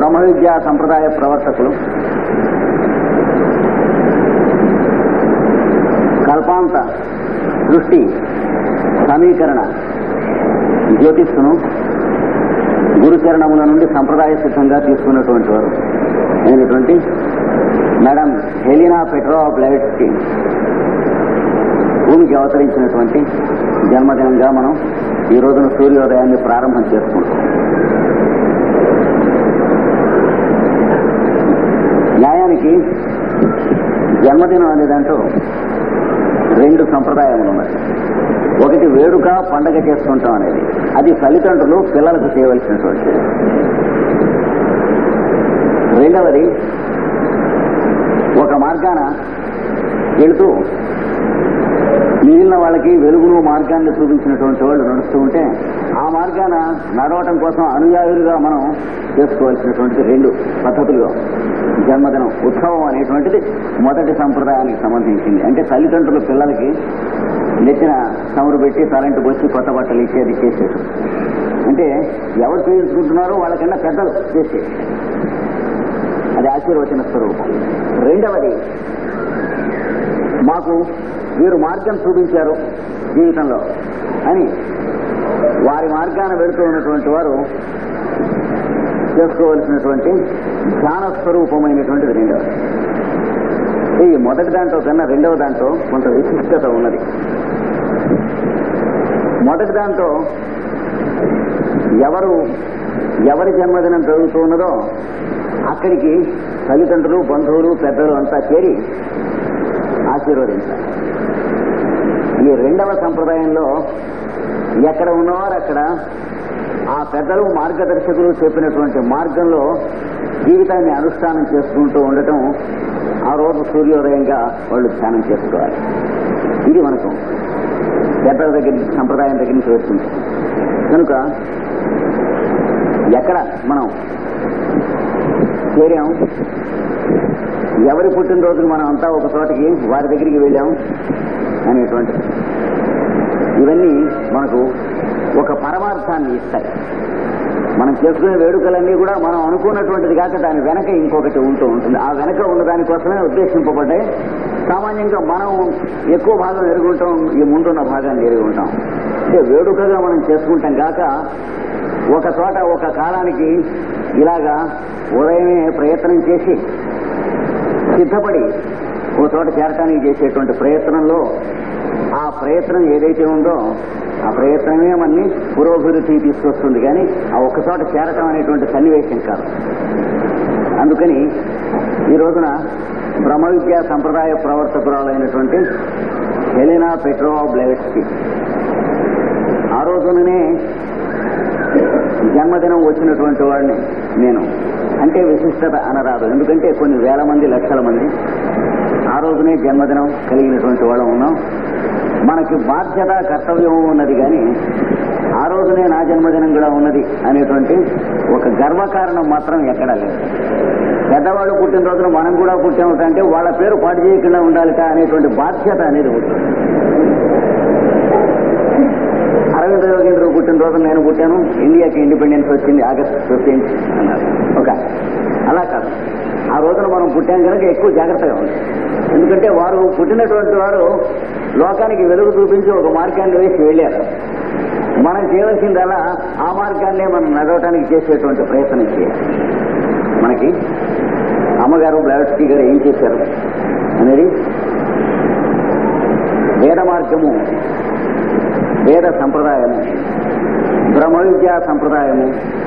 బ్రహ్మ విద్యా సంప్రదాయ ప్రవర్తకులు కల్పాంత సృష్టి సమీకరణ జ్యోతిష్ను గురుచరణముల నుండి సంప్రదాయ సిద్ధంగా తీసుకున్నటువంటి వారు అయినటువంటి మేడం హెలినా పెట్రో బ్లైట్స్కి భూమికి అవతరించినటువంటి జన్మదినంగా మనం ఈ రోజున సూర్యోదయాన్ని ప్రారంభం చేసుకుంటాం న్యాయానికి జన్మదినం అనేదంటూ రెండు సంప్రదాయాలు ఉన్నాయి ఒకటి వేడుక పండగ చేసుకుంటాం అనేది అది తల్లిదండ్రులు పిల్లలకు చేయవలసినటువంటిది రెండవది ఒక మార్గాన వెళుతూ మిగిలిన వాళ్ళకి వెలుగును మార్గాన్ని చూపించినటువంటి వాళ్ళు నడుస్తూ ఉంటే ఆ మార్గాన నడవటం కోసం అనుయాయులుగా మనం చేసుకోవాల్సినటువంటి రెండు పద్ధతులుగా జన్మదినం ఉత్సవం అనేటువంటిది మొదటి సంప్రదాయానికి సంబంధించింది అంటే తల్లిదండ్రులు పిల్లలకి నెచ్చిన చమురు పెట్టి తలంటికి వచ్చి కొత్త బట్టలు ఇచ్చేది చేసేది అంటే ఎవరు చేయించుకుంటున్నారో వాళ్ళకన్నా పెద్దలు చేసేది అది ఆశీర్వచన స్వరూపం రెండవది మాకు వీరు మార్గం చూపించారు జీవితంలో అని వారి మార్గాన వెళుతూ ఉన్నటువంటి వారు చేసుకోవలసినటువంటి ధ్యాన స్వరూపమైనటువంటిది రెండవది ఈ మొదటి దాంట్లో కన్నా రెండవ దాంట్లో కొంత విశిష్టత ఉన్నది మొదటి దాంట్లో ఎవరు ఎవరి జన్మదినం జరుగుతూ ఉన్నదో అక్కడికి తల్లిదండ్రులు బంధువులు పెద్దలు అంతా చేరి ఆశీర్వదించాలి ఈ రెండవ సంప్రదాయంలో ఎక్కడ ఉన్నవారు అక్కడ ఆ పెద్దలు మార్గదర్శకులు చెప్పినటువంటి మార్గంలో జీవితాన్ని అనుష్ఠానం చేసుకుంటూ ఉండటం ఆ రోజు సూర్యోదయంగా వాళ్ళు ధ్యానం చేసుకోవాలి ఇది మనకు పెద్దల దగ్గర నుంచి సంప్రదాయం దగ్గర నుంచి వస్తుంది కనుక ఎక్కడ మనం చేరాం ఎవరి పుట్టినరోజులు మనం అంతా ఒక చోటకి వారి దగ్గరికి వెళ్ళాం అనేటువంటి ఇవన్నీ మనకు ఒక పరమార్థాన్ని ఇస్తాయి మనం చేసుకునే వేడుకలన్నీ కూడా మనం అనుకున్నటువంటిది కాక దాని వెనక ఇంకొకటి ఉంటూ ఉంటుంది ఆ వెనక ఉన్న దానికోసమే ఉద్దేశింపబడ్డాయి సామాన్యంగా మనం ఎక్కువ భాగం ఎరిగి ఉంటాం ఈ ముందున్న భాగాన్ని ఎరిగి ఉంటాం అంటే వేడుకగా మనం చేసుకుంటాం కాక ఒక చోట ఒక కాలానికి ఇలాగా ఉదయమే ప్రయత్నం చేసి సిద్ధపడి ఓ చోట చేరటానికి చేసేటువంటి ప్రయత్నంలో ఆ ప్రయత్నం ఏదైతే ఉందో ఆ ప్రయత్నమే మనని పురోభివృద్ధికి తీసుకొస్తుంది కానీ ఆ ఒక్క చోట చేరటం అనేటువంటి సన్నివేశం కాదు అందుకని ఈ రోజున బ్రహ్మ విద్యా సంప్రదాయ ప్రవర్తకురాలైనటువంటి హెలినా పెట్రో బ్లెవెట్స్కి ఆ రోజుననే జన్మదినం వచ్చినటువంటి వాడిని నేను అంటే విశిష్టత అనరాదు ఎందుకంటే కొన్ని వేల మంది లక్షల మంది ఆ రోజునే జన్మదినం కలిగినటువంటి వాళ్ళం ఉన్నాం మనకి బాధ్యత కర్తవ్యం ఉన్నది కానీ ఆ రోజునే నా జన్మదినం కూడా ఉన్నది అనేటువంటి ఒక గర్వకారణం మాత్రం ఎక్కడా లేదు పెద్దవాళ్ళు పుట్టినరోజున మనం కూడా పుట్టామంటే వాళ్ళ పేరు పాటు చేయకుండా ఉండాలిట అనేటువంటి బాధ్యత అనేది ఉంటుంది అరవింద్ యోగేంద్ర పుట్టినరోజు నేను పుట్టాను ఇండియాకి ఇండిపెండెన్స్ వచ్చింది ఆగస్ట్ ఫిఫ్టీన్త్ అన్నారు ఒక అలా కాదు ఆ రోజున మనం పుట్టాం కనుక ఎక్కువ జాగ్రత్తగా ఉంది ఎందుకంటే వారు పుట్టినటువంటి వారు లోకానికి వెలుగు చూపించి ఒక మార్గాన్ని వేసి వెళ్ళారు మనం చేయవలసిందలా ఆ మార్గాన్నే మనం నడవటానికి చేసేటువంటి ప్రయత్నం చేయాలి మనకి అమ్మగారు బ్లావెట్స్కి గారు ఏం చేశారు అనేది వేద మార్గము వేద సంప్రదాయము బ్రహ్మ విద్యా సంప్రదాయము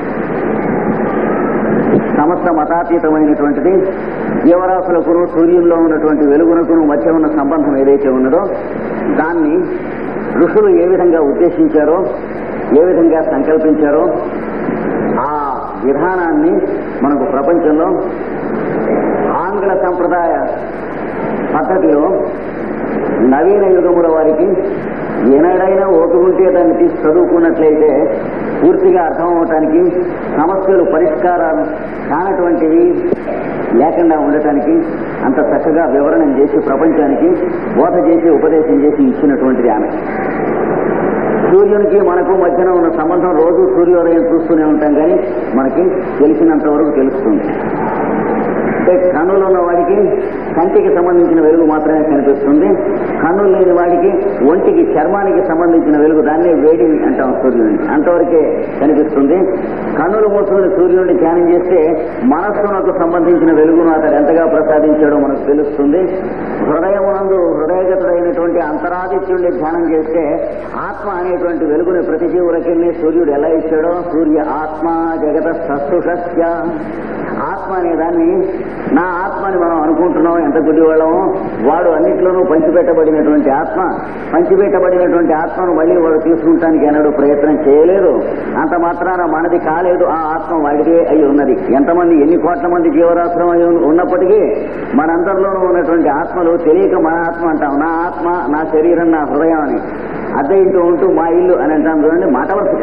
సమస్త మతాతీతమైనటువంటిది జీవరాశులకును సూర్యుల్లో ఉన్నటువంటి వెలుగునకును మధ్య ఉన్న సంబంధం ఏదైతే ఉన్నదో దాన్ని ఋషులు ఏ విధంగా ఉద్దేశించారో ఏ విధంగా సంకల్పించారో ఆ విధానాన్ని మనకు ప్రపంచంలో ఆంగ్ల సంప్రదాయ పద్ధతిలో నవీన యుగముల వారికి ఏనాడైనా ఓటుకుంటే దాన్ని తీసి చదువుకున్నట్లయితే పూర్తిగా అర్థం అవటానికి సమస్యలు పరిష్కారాలు కానటువంటివి లేకుండా ఉండటానికి అంత చక్కగా వివరణం చేసి ప్రపంచానికి బోధ చేసి ఉపదేశం చేసి ఇచ్చినటువంటిది ఆమె సూర్యునికి మనకు మధ్యన ఉన్న సంబంధం రోజు సూర్యోదయం చూస్తూనే ఉంటాం కానీ మనకి తెలిసినంత వరకు తెలుస్తుంది అంటే కన్నులు ఉన్న వాడికి కంటికి సంబంధించిన వెలుగు మాత్రమే కనిపిస్తుంది కన్నులు లేని వాడికి ఒంటికి చర్మానికి సంబంధించిన వెలుగు దాన్నే వేడి అంటాం సూర్యుడిని అంతవరకే కనిపిస్తుంది కన్నులు మూసుకుని సూర్యుడిని ధ్యానం చేస్తే మనస్సునకు సంబంధించిన వెలుగును అతడు ఎంతగా ప్రసాదించాడో మనకు తెలుస్తుంది హృదయమునందు హృదయగతుడైనటువంటి అంతరాదిత్యుడిని ధ్యానం చేస్తే ఆత్మ అనేటువంటి వెలుగుని ప్రతి జీవులకి సూర్యుడు ఎలా ఇచ్చాడో సూర్య ఆత్మ జగత సస్తుషస్య ఆత్మ అనే దాన్ని నా ఆత్మని మనం అనుకుంటున్నాం ఎంత గుడ్డివాళ్ళమో వాడు అన్నిట్లోనూ పంచిపెట్టబడినటువంటి ఆత్మ పంచిపెట్టబడినటువంటి ఆత్మను మళ్ళీ వాడు తీసుకుంటానికి ఎన్నడూ ప్రయత్నం చేయలేదు అంత మాత్రాన మనది కాలేదు ఆ ఆత్మ వాడిదే అయి ఉన్నది ఎంతమంది ఎన్ని కోట్ల మంది జీవరాశ్రం అయి ఉన్న- ఉన్నప్పటికీ మనందరిలోనూ ఉన్నటువంటి ఆత్మలు తెలియక మన ఆత్మ అంటాం నా ఆత్మ నా శరీరం నా హృదయం అని అద్దె ఇంటూ ఉంటూ మా ఇల్లు అని అంటాం చూడండి మాట వరుస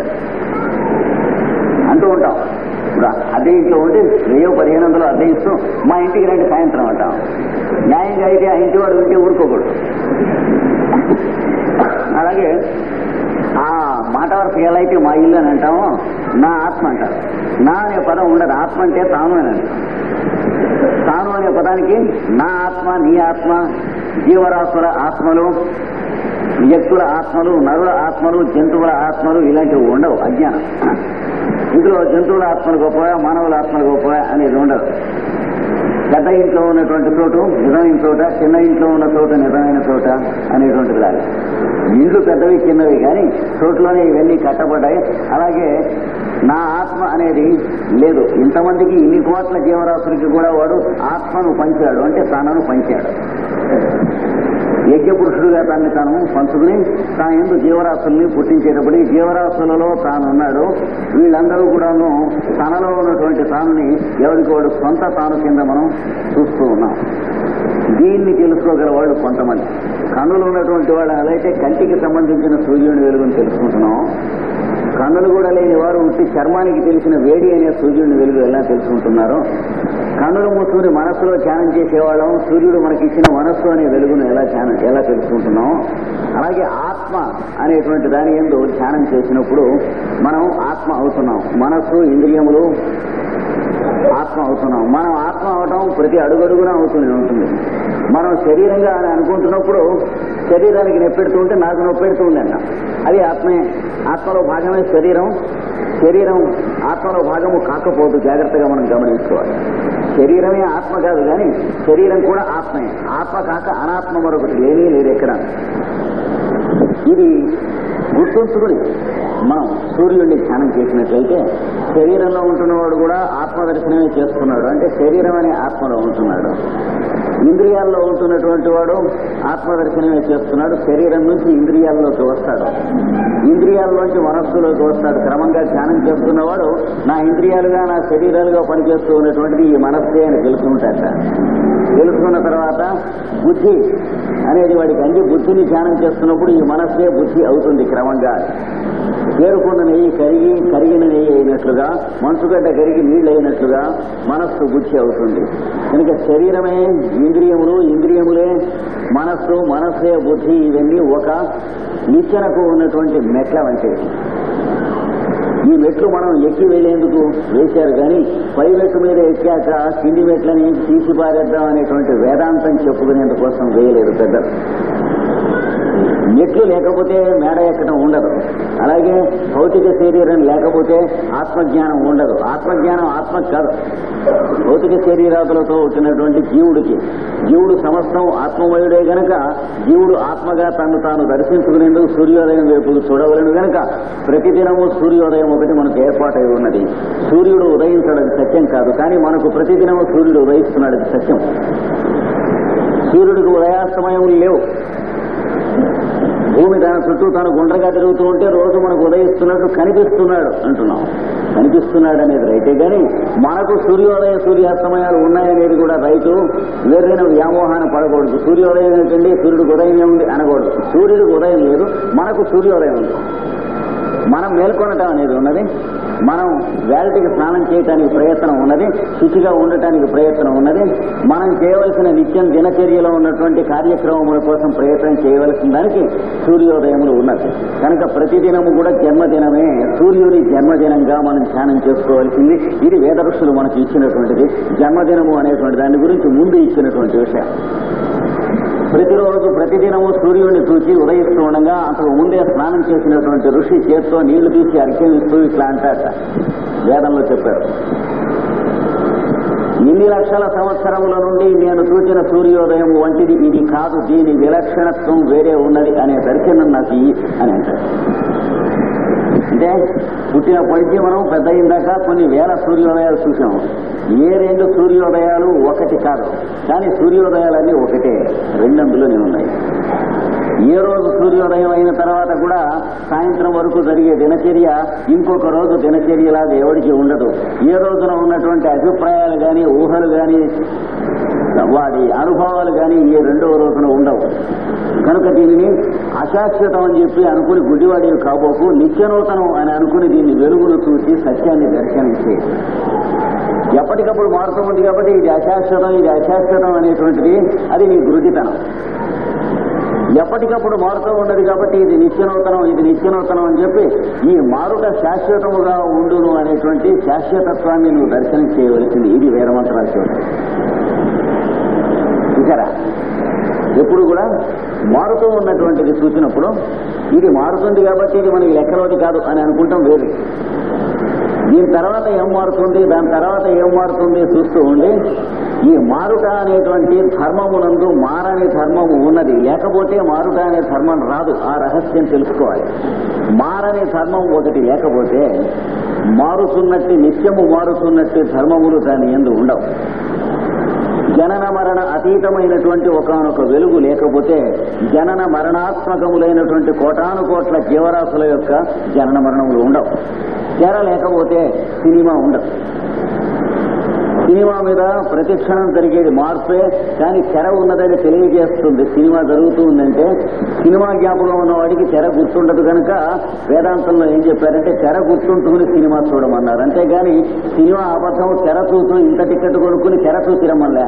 అంటూ ఉంటాం ఇప్పుడు అద్దె ఇంట్లో ఉండి వెయ్యో పదిహేను వందలు అద్దె ఇస్తూ మా ఇంటికి రండి సాయంత్రం అంటాం న్యాయంగా అయితే ఆ ఇంటి వాడు ఉంటే ఊరుకోకూడదు అలాగే ఆ మాట వరుస ఎలా అయితే మా ఇల్లు అని అంటామో నా ఆత్మ అంటారు నా అనే పదం ఉండదు ఆత్మ అంటే తాను అని అంటాం తాను అనే పదానికి నా ఆత్మ నీ ఆత్మ జీవరాశుల ఆత్మలు వ్యక్తుల ఆత్మలు నరుల ఆత్మలు జంతువుల ఆత్మలు ఇలాంటివి ఉండవు అజ్ఞానం ఇందులో జంతువుల ఆత్మలు గొప్పగా మానవుల ఆత్మలు గొప్పగా అనేది ఉండదు పెద్ద ఇంట్లో ఉన్నటువంటి చోటు నిజమైన చోట చిన్న ఇంట్లో ఉన్న చోట నిజమైన చోట అనేటువంటిది లాగా ఇండ్లు పెద్దవి చిన్నవి కానీ చోట్లోనే ఇవన్నీ కట్టబడ్డాయి అలాగే నా ఆత్మ అనేది లేదు ఇంతమందికి ఇన్ని కోట్ల జీవరాశులకి కూడా వాడు ఆత్మను పంచాడు అంటే తనను పంచాడు యజ్ఞపురుషుడుగా తాన్ని తాను పంచుకుని తాను ఎందు జీవరాశుల్ని పుట్టించేటప్పుడు ఈ జీవరాశులలో తానున్నాడు వీళ్ళందరూ కూడాను తనలో ఉన్నటువంటి తానుని ఎవరికి వాడు సొంత తాను కింద మనం చూస్తూ ఉన్నాం దీన్ని తెలుసుకోగల వాళ్ళు కొంతమంది కన్నులు ఉన్నటువంటి వాళ్ళు అలాగే కంటికి సంబంధించిన సూర్యుని వెలుగుని తెలుసుకుంటున్నాం కన్నులు కూడా లేని వారు ఉట్టి చర్మానికి తెలిసిన వేడి అనే సూర్యుని వెలుగు ఎలా తెలుసుకుంటున్నారో కన్నులు మూసుకుని మనస్సులో ధ్యానం చేసేవాళ్ళం సూర్యుడు మనకి ఇచ్చిన మనస్సు అనే వెలుగును ఎలా ధ్యానం ఎలా తెలుసుకుంటున్నాం అలాగే ఆత్మ అనేటువంటి దాని ఎందు ధ్యానం చేసినప్పుడు మనం ఆత్మ అవుతున్నాం మనస్సు ఇంద్రియములు ఆత్మ అవుతున్నాం మనం ఆత్మ అవటం ప్రతి అడుగడుగున అవుతూనే ఉంటుంది మనం శరీరంగా అని అనుకుంటున్నప్పుడు శరీరానికి నొప్పెడుతూ ఉంటే నాకు నొప్పెడుతూ ఉంది అన్న అది ఆత్మే ఆత్మలో భాగమే శరీరం శరీరం ఆత్మలో భాగము కాకపోదు జాగ్రత్తగా మనం గమనించుకోవాలి శరీరమే ఆత్మ కాదు కానీ శరీరం కూడా ఆత్మే ఆత్మ కాక అనాత్మ మరొకటి లేనే లేదు ఎక్కడ ఇది గుర్తుంచుకుని మనం సూర్యుడిని ధ్యానం చేసినట్లయితే శరీరంలో ఉంటున్నవాడు కూడా ఆత్మదర్శనమే చేస్తున్నాడు అంటే శరీరం అనే ఆత్మలో ఉంటున్నాడు ఇంద్రియాల్లో ఉంటున్నటువంటి వాడు ఆత్మదర్శనమే చేస్తున్నాడు శరీరం నుంచి ఇంద్రియాల్లోకి వస్తాడు ఇంద్రియాల్లోంచి మనస్సులోకి వస్తాడు క్రమంగా ధ్యానం చేస్తున్నవాడు నా ఇంద్రియాలుగా నా శరీరాలుగా పనిచేస్తూ ఉన్నటువంటిది ఈ మనస్సే అని తెలుసుకుంటాట తెలుసుకున్న తర్వాత బుద్ధి అనేది వాడికి అంది బుద్ధిని ధ్యానం చేస్తున్నప్పుడు ఈ మనస్సే బుద్ధి అవుతుంది క్రమంగా పేరుకున్న నెయ్యి కరిగి కరిగిన నెయ్యి అయినట్లుగా మంచుగడ్డ కరిగి నీళ్ళు అయినట్లుగా మనస్సు బుద్ధి అవుతుంది కనుక శరీరమే ఇంద్రియములు ఇంద్రియములే మనస్సు మనస్సే బుద్ధి ఇవన్నీ ఒక నిచ్చెనకు ఉన్నటువంటి మెట్ల వంటివి ఈ మెట్లు మనం ఎక్కి వెళ్లేందుకు వేశారు కానీ పై మెట్టు మీద ఎక్కాక కింది మెట్లని తీసి పారేద్దాం అనేటువంటి వేదాంతం చెప్పుకునేందుకోసం వేయలేదు పెద్దలు మెట్లు లేకపోతే మేడ ఎక్కడం ఉండదు అలాగే భౌతిక శరీరం లేకపోతే ఆత్మజ్ఞానం ఉండదు ఆత్మజ్ఞానం ఆత్మ కాదు భౌతిక శరీరాదులతో వచ్చినటువంటి జీవుడికి జీవుడు సమస్తం ఆత్మమయుడే గనక జీవుడు ఆత్మగా తను తాను దర్శించుకునేందుకు సూర్యోదయం వైపు చూడవలను గనక ప్రతిదినము సూర్యోదయం ఒకటి మనకు ఏర్పాటై ఉన్నది సూర్యుడు ఉదయించడం సత్యం కాదు కానీ మనకు ప్రతిదినము సూర్యుడు ఉదయిస్తున్నాడు అది సత్యం సూర్యుడికి ఉదయాస్తమయం లేవు భూమి దాని చుట్టూ తాను గుండ్రగా తిరుగుతూ ఉంటే రోజు మనకు ఉదయిస్తున్నట్టు కనిపిస్తున్నాడు అంటున్నాం కనిపిస్తున్నాడు అనేది రైతే కానీ మనకు సూర్యోదయ సూర్యాస్తమయాలు ఉన్నాయనేది కూడా రైతు వేరైన వ్యామోహాన్ని పడకూడదు సూర్యోదయం ఏంటండి సూర్యుడికి ఉదయం ఉంది అనకూడదు సూర్యుడికి ఉదయం లేదు మనకు సూర్యోదయం ఉంది మనం మేల్కొనటం అనేది ఉన్నది మనం వేళటికి స్నానం చేయడానికి ప్రయత్నం ఉన్నది శుచిగా ఉండటానికి ప్రయత్నం ఉన్నది మనం చేయవలసిన నిత్యం దినచర్యలో ఉన్నటువంటి కార్యక్రమముల కోసం ప్రయత్నం చేయవలసిన దానికి సూర్యోదయములు ఉన్నది కనుక ప్రతిదినము కూడా జన్మదినమే సూర్యుని జన్మదినంగా మనం ధ్యానం చేసుకోవాల్సింది ఇది వేద ఋషులు మనకు ఇచ్చినటువంటిది జన్మదినము అనేటువంటి దాని గురించి ముందు ఇచ్చినటువంటి విషయం ప్రతిరోజు ప్రతిదినము సూర్యుడిని చూసి ఉదయిస్తూ ఉండగా అంతకు ముందే స్నానం చేసినటువంటి ఋషి చేత్తో నీళ్లు తీసి అర్ఘ్యమిస్తూ ఇట్లా అంటాట వేదంలో చెప్పారు ఇన్ని లక్షల సంవత్సరముల నుండి నేను చూసిన సూర్యోదయం వంటిది ఇది కాదు దీని విలక్షణత్వం వేరే ఉన్నది అనే దర్శనం నాకు ఇయ్యి అని అంటాడు అంటే పుట్టినప్పటి నుంచి మనం పెద్ద అయిందాక కొన్ని వేల సూర్యోదయాలు చూసాం ఏ రెండు సూర్యోదయాలు ఒకటి కాదు కానీ సూర్యోదయాలన్నీ ఒకటే రెండందులోనే ఉన్నాయి ఏ రోజు సూర్యోదయం అయిన తర్వాత కూడా సాయంత్రం వరకు జరిగే దినచర్య ఇంకొక రోజు దినచర్యలాగా ఎవరికి ఉండదు ఏ రోజున ఉన్నటువంటి అభిప్రాయాలు కానీ ఊహలు కానీ వాడి అనుభవాలు కానీ ఏ రెండవ రోజున ఉండవు కనుక దీనిని అశాశ్వతం అని చెప్పి అనుకుని గుడ్డివాడివి కాబోకు నిత్యనూతనం అని అనుకుని దీన్ని వెలుగును చూసి సత్యాన్ని దర్శనించి ఎప్పటికప్పుడు మారుతూ ఉంది కాబట్టి ఇది అశాశ్వతం ఇది అశాశ్వతం అనేటువంటిది అది నీ గురుడితనం ఎప్పటికప్పుడు మారుతూ ఉన్నది కాబట్టి ఇది నిత్యనూతనం ఇది నిత్యనూతనం అని చెప్పి ఈ మారుట శాశ్వతముగా ఉండును అనేటువంటి శాశ్వతత్వాన్ని నువ్వు దర్శనం చేయవలసింది ఇది వేదమంత్రాలు చూడండి చూసారా ఎప్పుడు కూడా మారుతూ ఉన్నటువంటిది చూసినప్పుడు ఇది మారుతుంది కాబట్టి ఇది మనకి లెక్కలోది కాదు అని అనుకుంటాం వేరు దీని తర్వాత ఏం మారుతుంది దాని తర్వాత ఏం మారుతుంది చూస్తూ ఉండి ఈ మారుట అనేటువంటి ధర్మమునందు మారని ధర్మము ఉన్నది లేకపోతే మారుట అనే ధర్మం రాదు ఆ రహస్యం తెలుసుకోవాలి మారని ధర్మం ఒకటి లేకపోతే మారుతున్నట్టు నిత్యము మారుతున్నట్టు ధర్మములు దాని ఎందు ఉండవు జనన మరణ అతీతమైనటువంటి ఒకనొక వెలుగు లేకపోతే జనన మరణాత్మకములైనటువంటి కోటాను కోట్ల జీవరాశుల యొక్క జనన మరణములు ఉండవు తెర లేకపోతే సినిమా ఉండదు సినిమా మీద ప్రతిక్షణం జరిగేది మార్పే కానీ తెర ఉన్నదని తెలియజేస్తుంది సినిమా జరుగుతూ ఉందంటే సినిమా జ్ఞాపకం ఉన్నవాడికి తెర గుర్తుండదు కనుక వేదాంతంలో ఏం చెప్పారంటే తెర గుర్తుంటుకుని సినిమా చూడమన్నారు అంతేగాని సినిమా అబద్ధం తెర చూస్తూ ఇంత టికెట్ కొనుక్కుని తెర చూసిరమ్మలే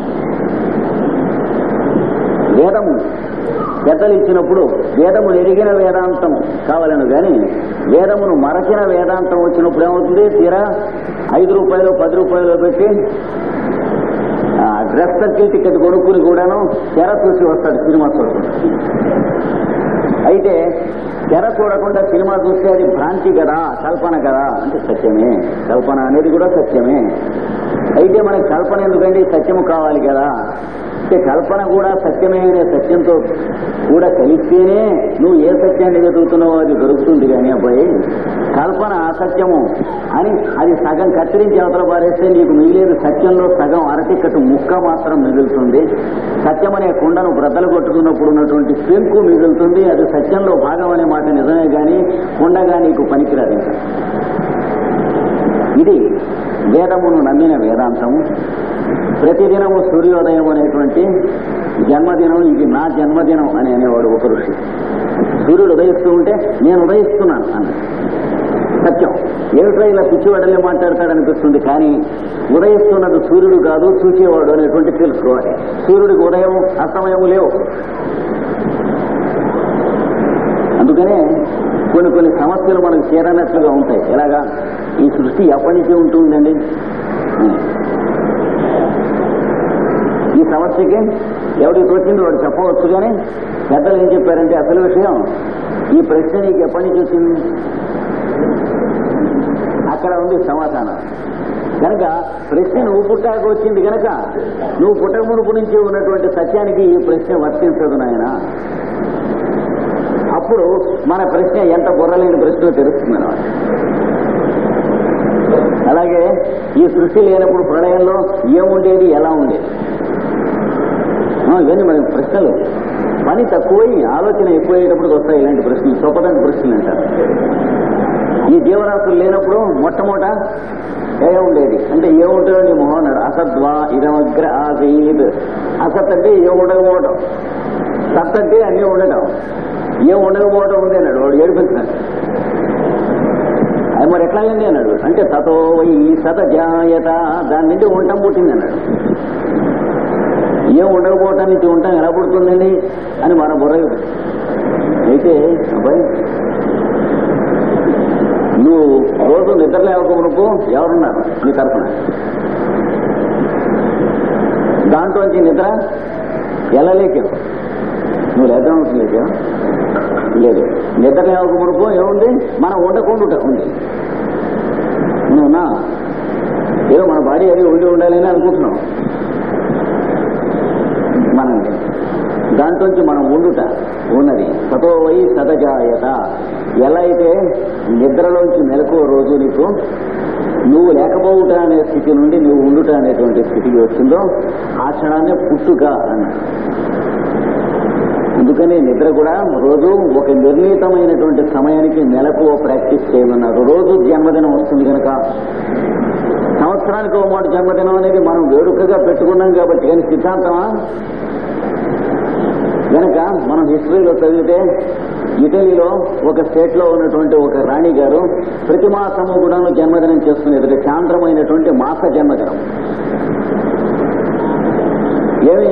వేదము పెద్దలు ఇచ్చినప్పుడు వేదము ఎరిగిన వేదాంతం కావాలను గాని వేదమును మరచిన వేదాంతం వచ్చినప్పుడు ఏమవుతుంది తీరా ఐదు రూపాయలు పది రూపాయలు పెట్టి ఆ, డ్రెస్ సర్కిల్ టికెట్ కొనుక్కుని కూడాను తెర చూసి వస్తాడు సినిమా చూడకుండా అయితే తెర చూడకుండా సినిమా చూస్తే అది భ్రాంతి కదా కల్పన కదా అంటే సత్యమే కల్పన అనేది కూడా సత్యమే అయితే మనకి కల్పన ఎందుకంటే సత్యము కావాలి కదా అంటే కల్పన కూడా సత్యమే అనే సత్యంతో కూడా కలిస్తేనే నువ్వు ఏ సత్యాన్ని వెతుకుతున్నావో అది దొరుకుతుంది కానీ అబ్బాయి కల్పన అసత్యము అని అది సగం కత్తిరించి అవతల పారేస్తే నీకు మిగిలేదు సత్యంలో సగం అరటికట్టు ముక్క మాత్రం మిగులుతుంది సత్యం అనే కుండను బ్రద్దలు కొట్టుకున్నప్పుడు ఉన్నటువంటి పెంకు మిగులుతుంది అది సత్యంలో భాగం అనే మాట నిజమే కానీ కుండగా నీకు పనికిరాదు ఇంకా ఇది వేదమును నమ్మిన వేదాంతము ప్రతిదినము సూర్యోదయం అనేటువంటి జన్మదినం ఇది నా జన్మదినం అని అనేవాడు ఒక ఋషి సూర్యుడు ఉదయిస్తూ ఉంటే నేను ఉదయిస్తున్నాను అన్న సత్యం ఏమిటో ఇలా పిచ్చివాడలే మాట్లాడతాడనిపిస్తుంది కానీ ఉదయిస్తున్నది సూర్యుడు కాదు చూసేవాడు అనేటువంటి తెలుసుకోవాలి సూర్యుడికి ఉదయం అస్తమయము లేవు అందుకనే కొన్ని కొన్ని సమస్యలు మనకు చేరనట్లుగా ఉంటాయి ఎలాగా ఈ సృష్టి ఎప్పటి నుంచి ఉంటుందండి ఈ సమస్యకి ఎవరికి తోచింది వాడు చెప్పవచ్చు కానీ పెద్దలు ఏం చెప్పారంటే అసలు విషయం ఈ ప్రశ్న నీకు ఎప్పటి నుంచి వచ్చింది అక్కడ ఉంది సమాధానం కనుక ప్రశ్న నువ్వు పుట్టాక వచ్చింది కనుక నువ్వు పుట్టక మునుపు నుంచి ఉన్నటువంటి సత్యానికి ఈ ప్రశ్న వర్తించదు నాయన అప్పుడు మన ప్రశ్న ఎంత బుర్రలేని ప్రశ్న తెలుస్తుంది అన్నమాట అలాగే ఈ సృష్టి లేనప్పుడు ప్రళయంలో ఏముండేది ఎలా ఉండేది ఆ, ఇవన్నీ మన ప్రశ్నలు పని తక్కువై ఆలోచన ఎక్కువయ్యేటప్పుడు వస్తాయి ఇలాంటి ప్రశ్నలు చొప్పదని ప్రశ్నలు అంటారు ఈ జీవరాశులు లేనప్పుడు మొట్టమొదట ఏ ఉండేది అంటే ఏముంటుందో నీ మొహం అన్నాడు అసద్వా ఇదమగ్ర ఆసీద్ అసత్ అంటే ఏ ఉండకపోవటం సత్ అంటే అన్నీ ఉండటం ఏం ఉండకపోవటం ఉంది అన్నాడు వాడు ఏడిపించినాడు అది మరి ఎట్లాగండి అన్నాడు అంటే తతో వై సత జాయత దాని నుండి ఉండటం పుట్టింది అన్నాడు ఏం ఉండకపోవటం నుంచి ఉండటం ఎలా పుడుతుందండి అని మన బుర్ర అయితే అబ్బాయి నువ్వు రోజు నిద్ర లేవకమునుకు ఎవరున్నారు నీ తరఫున దాంట్లోంచి నిద్ర ఎలా లేకావు నువ్వు లేద్దాం లేకావు లేదు నిద్ర లేవకమునుకు ఏముంది మనం ఉండకుండా ఉంది నువ్వునా ఏదో మన బాడీ అది ఉండి ఉండాలని అనుకుంటున్నాం మనం దాంట్లోంచి మనం ఉండుట ఉన్నది సతోవై సదజాయత ఎలా అయితే నిద్రలోంచి మెలకువ రోజు నీకు నువ్వు లేకపోవుట అనే స్థితి నుండి నువ్వు ఉండుట అనేటువంటి స్థితికి వచ్చిందో ఆ క్షణాన్నే పుట్టుక అన్నాడు అందుకని నిద్ర కూడా రోజు ఒక నిర్ణీతమైనటువంటి సమయానికి మెలకువ ప్రాక్టీస్ చేయమన్నారు రోజు జన్మదినం వస్తుంది కనుక సంవత్సరానికి ఒక మాట జన్మదినం అనేది మనం వేడుకగా పెట్టుకున్నాం కాబట్టి కానీ సిద్ధాంతమా కనుక మనం హిస్టరీలో చదివితే ఇటలీలో ఒక స్టేట్ లో ఉన్నటువంటి ఒక రాణి గారు ప్రతి మాసము కూడా జన్మదినం చేసుకునేది శాంద్రమైనటువంటి మాస జన్మదినం ఏమి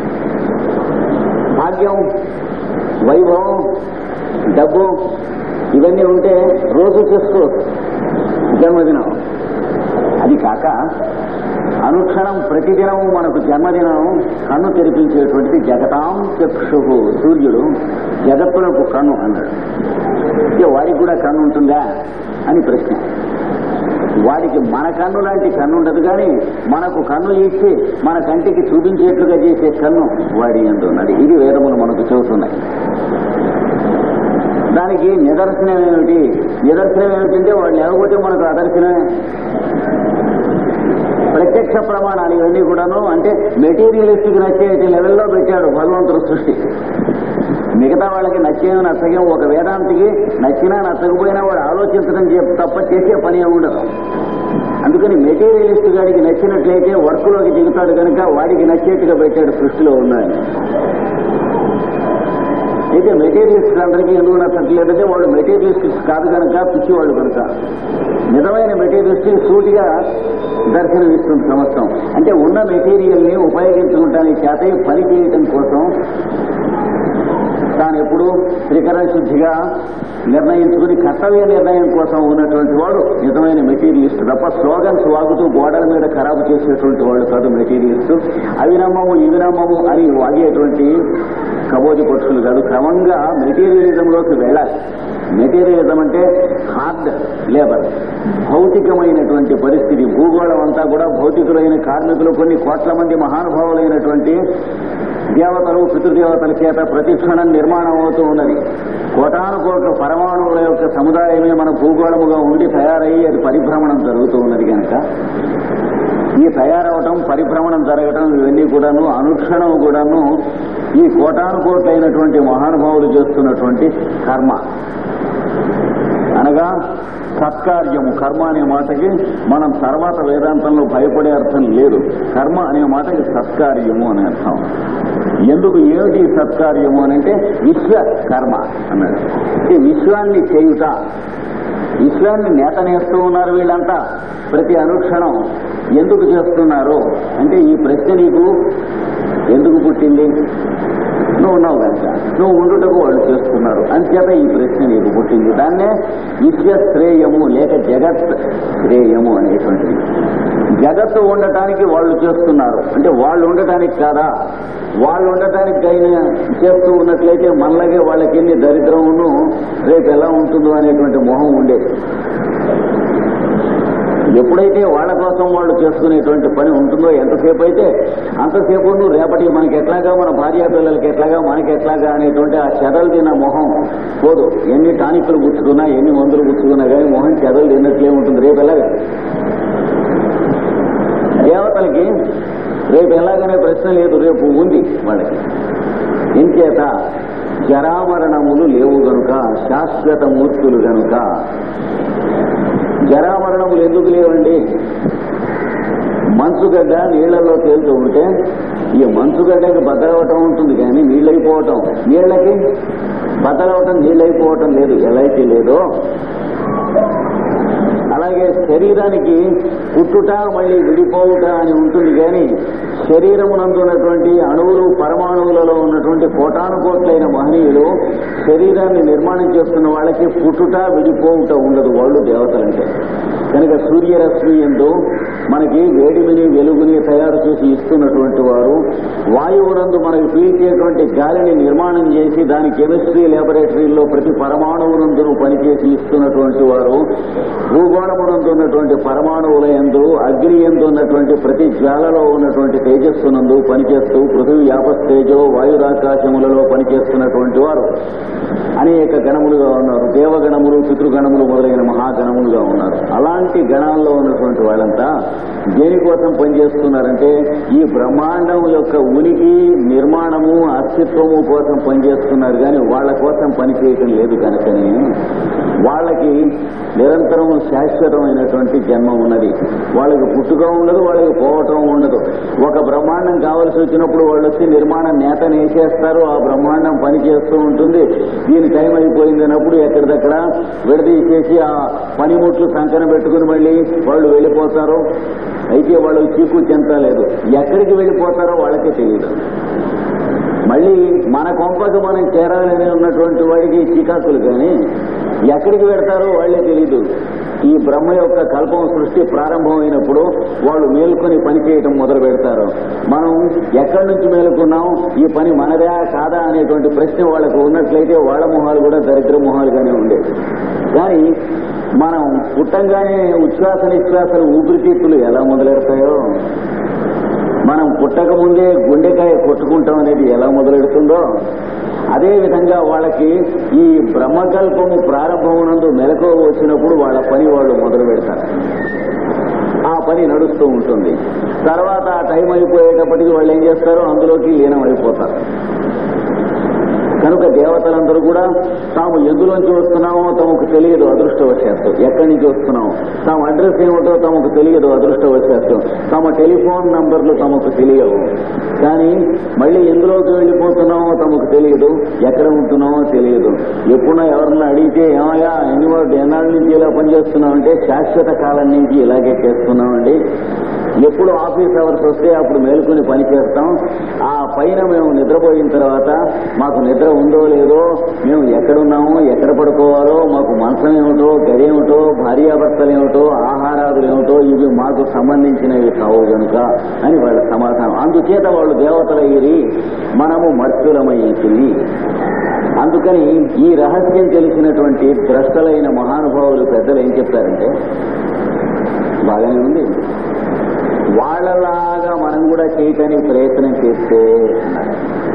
భాగ్యం వైభవం డబ్బు ఇవన్నీ ఉంటే రోజు చేసుకోవచ్చు జన్మదినం అది కాక అనుక్షణం ప్రతిదినం మనకు జన్మదినం కన్ను తెరిపించేటువంటిది జగతాం చక్షు సూర్యుడు జగత్తులకు కన్ను అన్నాడు ఇక వాడికి కూడా కన్ను ఉంటుందా అని ప్రశ్న వాడికి మన కన్ను లాంటి కన్ను ఉండదు కానీ మనకు కన్ను ఇచ్చి మన కంటికి చూపించేట్లుగా చేసే కన్ను వాడి ఉన్నది ఇది వేదములు మనకు చెబుతున్నాయి దానికి నిదర్శనం ఏమిటి నిదర్శనం ఏమిటంటే వాడు లేకపోతే మనకు అదర్శనమే ప్రత్యక్ష ప్రమాణాలు ఇవన్నీ కూడాను అంటే మెటీరియలిస్టిక్ నచ్చే లెవెల్లో పెట్టాడు భగవంతుడు సృష్టి మిగతా వాళ్ళకి నచ్చేమో నచ్చగేమో ఒక వేదాంతికి నచ్చినా నచ్చకపోయినా వాడు ఆలోచించడం చే- తప్ప చేసే పని ఏమి ఉండదు అందుకని మెటీరియలిస్ట్ గాడికి నచ్చినట్లయితే వర్క్లోకి దిగుతాడు కనుక వాడికి నచ్చేట్టుగా పెట్టాడు సృష్టిలో ఉన్నాడు అయితే మెటీరియలిస్ట్ అందరికీ ఎందుకు నచ్చట్లేదంటే వాళ్ళు మెటీరియలిస్ట్ కాదు కనుక పిచ్చివాళ్ళు కనుక నిజమైన మెటీరియలిస్ట్ సూటిగా దర్శనమిస్తుంది సంవత్సరం అంటే ఉన్న మెటీరియల్ ని ఉపయోగించుకుంటానికి చేత ఈ పని చేయటం కోసం తాను ఎప్పుడు త్రికరణ శుద్ధిగా నిర్ణయించుకుని కర్తవ్య నిర్ణయం కోసం ఉన్నటువంటి వాడు నిజమైన మెటీరియలిస్ట్ తప్ప స్లోగన్స్ వాగుతూ గోడల మీద ఖరాబు చేసేటువంటి వాళ్ళు కాదు మెటీరియలిస్ట్ అవి నమ్మము ఇవి నమ్మము అని వాగేటువంటి కబోది పక్షులు కాదు క్రమంగా మెటీరియలిజంలోకి వెళ్ళాలి మెటీరియలిజం అంటే హార్డ్ లేబర్ భౌతికమైనటువంటి పరిస్థితి భూగోళం అంతా కూడా భౌతికులైన కార్మికులు కొన్ని కోట్ల మంది మహానుభావులైనటువంటి దేవతలు పితృదేవతల చేత ప్రతిక్షణం నిర్మాణం అవుతూ ఉన్నది కోటాను కోట్ల పరమాణువుల యొక్క సముదాయమే మన భూగోళముగా ఉండి తయారయ్యి అది పరిభ్రమణం జరుగుతూ ఉన్నది కనుక ఈ తయారవటం పరిభ్రమణం జరగటం ఇవన్నీ కూడాను అనుక్షణం కూడాను ఈ కోటాను కోట్లైనటువంటి మహానుభావులు చేస్తున్నటువంటి కర్మ అనగా సత్కార్యము కర్మ అనే మాటకి మనం తర్వాత వేదాంతంలో భయపడే అర్థం లేదు కర్మ అనే మాటకి సత్కార్యము అనే అర్థం ఎందుకు ఏమిటి ఈ సత్కార్యము అని అంటే విశ్వ కర్మ అన్నాడు ఈ విశ్వాన్ని చేయుట విశ్వాన్ని నేత నేస్తూ ఉన్నారు వీళ్ళంతా ప్రతి అనుక్షణం ఎందుకు చేస్తున్నారు అంటే ఈ ప్రశ్న నీకు ఎందుకు పుట్టింది నువ్వు ఉన్నావు కనుక నువ్వు ఉండుటకు వాళ్ళు చేస్తున్నారు అంచేత ఈ ప్రశ్న నీకు పుట్టింది దాన్నే విశ్వ శ్రేయము లేక జగత్ శ్రేయము అనేటువంటిది జగత్తు ఉండటానికి వాళ్ళు చేస్తున్నారు అంటే వాళ్ళు ఉండటానికి కాదా వాళ్ళు ఉండటానికి అయినా చేస్తూ ఉన్నట్లయితే మనలాగే వాళ్ళకి ఎన్ని దరిద్రమును రేపు ఎలా ఉంటుందో అనేటువంటి మొహం ఉండేది ఎప్పుడైతే వాళ్ళ కోసం వాళ్ళు చేసుకునేటువంటి పని ఉంటుందో ఎంతసేపు అయితే అంతసేపు నువ్వు రేపటి మనకి ఎట్లాగా మన భార్య పిల్లలకి ఎట్లాగా మనకి ఎట్లాగా అనేటువంటి ఆ చెదలు తిన్న మొహం పోదు ఎన్ని టానిక్లు గుచ్చుకున్నా ఎన్ని మందులు గుచ్చుకున్నా కానీ మొహం చెదలు తిన్నట్లే ఉంటుంది రేపు ఎలాగా దేవతలకి రేపు ఎలాగనే ప్రశ్న లేదు రేపు ఉంది వాళ్ళకి ఇంచేత జరామరణములు లేవు గనుక శాశ్వత మూర్తులు గనుక జరామరణములు ఎందుకు లేవండి మంచుగడ్డ నీళ్లలో తేలుతూ ఉంటే ఈ మంచుగడ్డకి బద్దలవటం ఉంటుంది కానీ నీళ్ళైపోవటం నీళ్ళకి బద్దలవటం నీళ్ళైపోవటం లేదు ఎలా అయితే లేదో అలాగే శరీరానికి పుట్టుట మళ్ళీ విడిపోవుట అని ఉంటుంది కానీ శరీరమునందున్నటువంటి అణువులు పరమాణువులలో ఉన్నటువంటి కోటాను కోట్లైన మహనీయులు శరీరాన్ని నిర్మాణం చేస్తున్న వాళ్ళకి పుట్టుట విడిపోవుట ఉండదు వాళ్ళు దేవతలంటే కనుక సూర్యరశ్మి ఎందు మనకి వేడిమిని వెలుగుని తయారు చేసి ఇస్తున్నటువంటి వారు వాయువునందు మనకి పీల్చేటువంటి గాలిని నిర్మాణం చేసి దాని కెమిస్ట్రీ ల్యాబొరేటరీలో ప్రతి పరమాణువునందును పనిచేసి ఇస్తున్నటువంటి వారు భూగోళమునందు ఉన్నటువంటి పరమాణువుల ఎందు అగ్ని ఎందు ఉన్నటువంటి ప్రతి జ్వాలలో ఉన్నటువంటి తేజస్సునందు పనిచేస్తూ పృథివీ యాపస్తేజో వాయురాకాశములలో పనిచేస్తున్నటువంటి వారు అనేక గణములుగా ఉన్నారు దేవగణములు పితృగణములు మొదలైన మహాగణములుగా ఉన్నారు అలాంటి గణాల్లో ఉన్నటువంటి వాళ్ళంతా దేనికోసం పనిచేస్తున్నారంటే ఈ బ్రహ్మాండం యొక్క ఉనికి నిర్మాణము అస్తిత్వము కోసం పనిచేస్తున్నారు కానీ వాళ్ళ కోసం పనిచేయటం లేదు కనుకనే వాళ్ళకి నిరంతరం శాశ్వతమైనటువంటి జన్మ ఉన్నది వాళ్ళకి పుట్టుక ఉండదు వాళ్ళకి పోవటం ఉండదు ఒక బ్రహ్మాండం కావలసి వచ్చినప్పుడు వాళ్ళు వచ్చి నిర్మాణ నేత నేసేస్తారు ఆ బ్రహ్మాండం పని చేస్తూ ఉంటుంది దీని టైం అయిపోయింది అన్నప్పుడు ఎక్కడిదక్కడ విడదీసేసి ఆ పనిముట్లు సంకన పెట్టుకుని మళ్ళీ వాళ్ళు వెళ్ళిపోతారు అయితే వాళ్ళు చీకు చెంతలేదు ఎక్కడికి వెళ్ళిపోతారో వాళ్ళకే తెలియదు మళ్ళీ మన కొంపకు మనం చేరాలని ఉన్నటువంటి వాడికి చికాకులు కానీ ఎక్కడికి పెడతారో వాళ్ళే తెలీదు ఈ బ్రహ్మ యొక్క కల్పం సృష్టి ప్రారంభమైనప్పుడు వాళ్ళు మేల్కొని పని చేయటం మొదలు పెడతారు మనం ఎక్కడి నుంచి మేలుకున్నాం ఈ పని మనదా కాదా అనేటువంటి ప్రశ్న వాళ్ళకు ఉన్నట్లయితే వాళ్ళ మొహాలు కూడా దరిద్ర మొహాలుగానే ఉండేవి కానీ మనం పుట్టంగానే ఉచ్ఛ్వాస నిశ్వాసలు ఊపిరితిత్తులు ఎలా మొదలెడతాయో మనం పుట్టక ముందే గుండెకాయ కొట్టుకుంటాం అనేది ఎలా మొదలెడుతుందో అదే విధంగా వాళ్ళకి ఈ బ్రహ్మకల్పము ప్రారంభమునందు మెలకువ వచ్చినప్పుడు వాళ్ళ పని వాళ్ళు మొదలు పెడతారు ఆ పని నడుస్తూ ఉంటుంది తర్వాత ఆ టైం అయిపోయేటప్పటికి వాళ్ళు ఏం చేస్తారు అందులోకి లీనం అయిపోతారు కనుక దేవతలందరూ కూడా తాము ఎందులోంచి వస్తున్నామో తమకు తెలియదు అదృష్టవశాత్తు ఎక్కడి నుంచి వస్తున్నామో తాము అడ్రస్ ఏమిటో తమకు తెలియదు అదృష్టవశాత్తు తమ టెలిఫోన్ నంబర్లు తమకు తెలియవు కానీ మళ్ళీ ఎందులోకి వెళ్ళిపోతున్నామో తమకు తెలియదు ఎక్కడ ఉంటున్నామో తెలియదు ఎప్పుడన్నా ఎవరన్నా అడిగితే ఏమయ్యా ఎన్ని వాడు ఎన్నాళ్ళ నుంచి ఇలా పనిచేస్తున్నామంటే శాశ్వత కాలం నుంచి ఇలాగే చేస్తున్నామండి ఎప్పుడు ఆఫీస్ అవర్స్ వస్తే అప్పుడు మేలుకుని పని చేస్తాం ఆ పైన మేము నిద్రపోయిన తర్వాత మాకు నిద్ర ఉందో లేదో మేము ఎక్కడున్నామో ఎక్కడ పడుకోవాలో మాకు మంచం ఏమిటో గది ఏమిటో భార్యాభర్తలు ఏమిటో ఆహారాలు ఏమిటో ఇవి మాకు సంబంధించినవి కావు గనుక అని వాళ్ళ సమాధానం అందుచేత వాళ్ళు దేవతలయ్యి మనము మర్చులమయ్యి అందుకని ఈ రహస్యం తెలిసినటువంటి ద్రష్టలైన మహానుభావులు పెద్దలు ఏం చెప్తారంటే బాగానే ఉంది వాళ్ళలాగా మనం కూడా చేయటానికి ప్రయత్నం చేస్తే అన్నారు.